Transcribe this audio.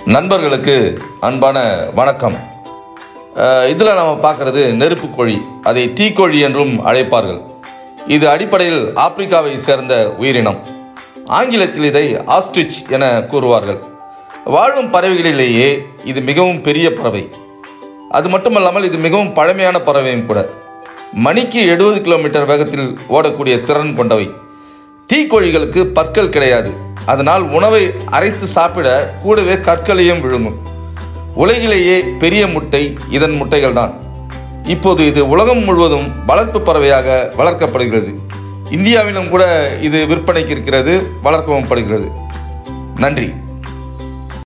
நண்பர்களுக்கு அன்பான வணக்கம் இதில் நம்ம பார்க்குறது நெருப்பு கோழி அதை தீக்கோழி என்றும் அழைப்பார்கள் இது அடிப்படையில் ஆப்பிரிக்காவை சேர்ந்த உயிரினம் ஆங்கிலத்தில் இதை ஆஸ்ட்ரிச் என கூறுவார்கள் வாழும் பறவைகளிலேயே இது மிகவும் பெரிய பறவை அது மட்டுமல்லாமல் இது மிகவும் பழமையான பறவையும் கூட மணிக்கு எழுபது கிலோமீட்டர் வேகத்தில் ஓடக்கூடிய திறன் கொண்டவை தீக்கோழிகளுக்கு பற்கள் கிடையாது அதனால் உணவை அரைத்து சாப்பிட கூடவே கற்களையும் விழுங்கும் உலகிலேயே பெரிய முட்டை இதன் முட்டைகள் தான் இப்போது இது உலகம் முழுவதும் வளர்ப்பு பறவையாக வளர்க்கப்படுகிறது இந்தியாவிலும் கூட இது விற்பனைக்கு இருக்கிறது வளர்க்கவும் படுகிறது நன்றி